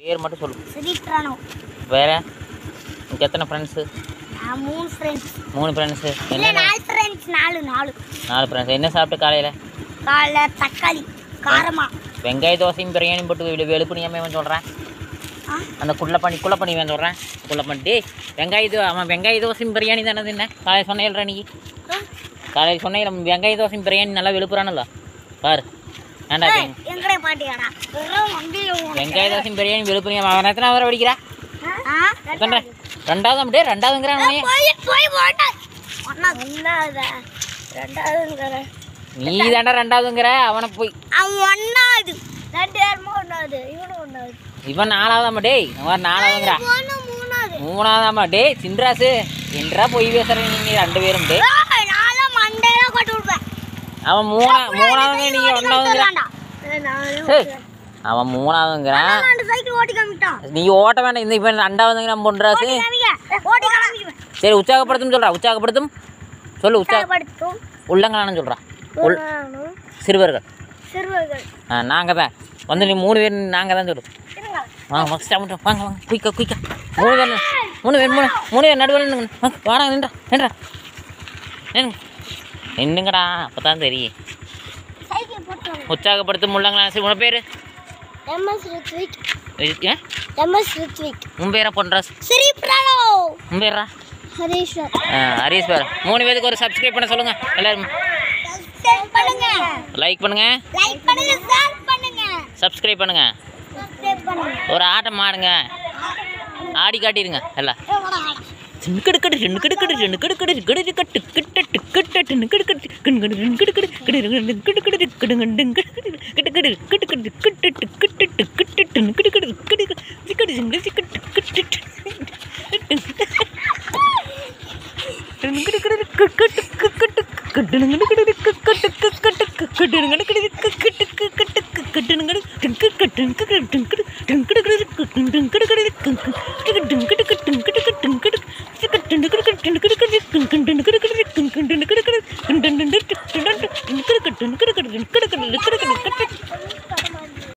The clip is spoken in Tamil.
பேர் மட்டும் சொல்லு ஸ்ரீபிராணம் வேற உனக்கு எத்தனை ஃப்ரெண்ட்ஸு நான் மூணு ஃப்ரெண்ட்ஸ் மூணு ஃப்ரெண்ட்ஸு இல்லை என்ன நாலு ஃப்ரெண்ட்ஸ் நாலு நாலு நாலு ஃப்ரெண்ட்ஸ் என்ன சாப்பிட்டு காலையில் காலைல தக்காளி காரமா வெங்காய தோசையும் பிரியாணியும் போட்டு வெளு வெளுப்புனியாமே அவன் சொல்கிறேன் ஆ அந்த குள்ள பண்ணி குள்ள பண்ணி வேன் சொல்கிறேன் குள்ள பண்ணி டேய் வெங்காய தோ அவன் வெங்காய தோசையும் பிரியாணி தானே தின்ன காலையில் சொன்னேன் நீ காலையில் சொன்னேன் வெங்காய தோசையும் பிரியாணி நல்லா வெளுப்புறானல்ல பாரு ஏன்டா ஏய், வெங்- எங்கடே பாட்டியாடா வெறும் வண்டியில உனக்கு. வெங்காய தோசையும் பிரியாணி வெளுப்புனியா அவன் எத்தனை வர படிக்கிறா ஆ? எத்தனை ரெண்டாவது டே ரெண்டாவதுங்கிறான் ஏய், போய் போய் போட்டா ஒன்னாவது ஒன்னாவதா ரெண்டாவதுங்கிற நீ தாண்டா ரெண்டாவதுங்கிற அவனை போய் அவன் ஒன்னாவது ரெண்டு பேருமே ஒன்னாவது இவனும் ஒன்னாவது இவன் நாலாவதாம்மா டேய் அவன் நாலாவதுங்கிறா ஒன்று மூணாவது மூணாவதாம்மா டேய் சின்ராசு என்றா போய் பேசுறேன் நீ ரெண்டு பேரும் டே ஏய், நான்லாம் மண்டையில கொண்டு விடுவேன் அவன் மூணா மூணாவதுங்க நீ ஒன்றாவதுங்கிறான் ஏய், அவன் மூணாவதுங்கிறான் ரெண்டு சைக்கிள் ஓட்டி காமிட்டான் நீ ஓட்ட வேண்டாம் இந்த இப்போ ரெண்டாவதுங்கிற பொன்ராசு காமிங்க ஓட்டி காமிக்குவேன் சரி உற்சாகப்படுத்தும் சொல்கிறா உற்சாகப்படுத்தும் சொல்லு உற்சாக படுத்தும் உள்ளங்களான்னு சொல்கிறா உள் சிறுவர்கள் சிறுவர்கள் ஆ நாங்கள் தான் வந்து நீ மூணு பேர் நாங்கள் தான் சொல்லு இருங்க வாங்க மஸ்டா மட்டும் வாங்க வாங்க குயிக்கா குயிக்கா மூணு பேர் மூணு பேர் மூணு மூணு பேர் நடுவில் நின்னுங்க வாங்க, வாடா நின்றா நின்றா நின்னுங்க நின்னுங்கடா அப்போ தான் தெரியும் சைக்கிள் போட்டு உற்சாகப்படுத்தும் உள்ளங்களா சரி உன் பேர் எம்எஸ் ரித்விக் ஏன் எம்எஸ் ரித்விக் உன் பேரா பொன்ராஸ் ஸ்ரீ பிரணோ உன் பேரா ஹரீஸ்வர் ஆ ஹரீஷ் பேர் மூணு பேருக்கு ஒரு சப்ஸ்கிரைப் பண்ண சொல்லுங்கள் எல்லாரும் சப்ஸ்கிரைப் பண்ணுங்க லைக் பண்ணுங்கள் லைக் பண்ணுங்க ஷேர் பண்ணுங்க சப்ஸ்கிரைப் பண்ணுங்கள் சப்ஸ்கிரைப் பண்ணுங்க ஒரு ஆட்டம் ஆடுங்க ஆடி காட்டிடுங்க எல்லாம் ஏய், வாடா, வாடா. சின்னுக்கடு சின்னுக்கடு சின்னுக்கடு சின்னுக்கடு கட்டு கிட்ட டிக்கட்ட டின்னுக்கடு கட்டு கிண்கடு கிண்கடு கிடு கிடு கிடு கிடு கிடு கிடு கிடு கிடு கிடு கிடு கிடு கிட்டு கிட்டு கிட்டு டின்னுக்கடு கிடு கிடு சிக்கடு சிங்கு சிக்கட்டு கிட்டு டின்னுக்கடு கிடு கிட்டு கிட்டு கிட்டுனுங்கடு கிடு கிட்டு கிட்டு கிட்டுனுங்கடு கிடு கிட்டு கிட்டு கிட்டுனுங்கடு டிங்கு கிட்டுங்கு டிங்கு டிங்கு கிடு டிங்கு கிடு டிங்கு டிங்கு டிங்கு டிங்கு டிங்கு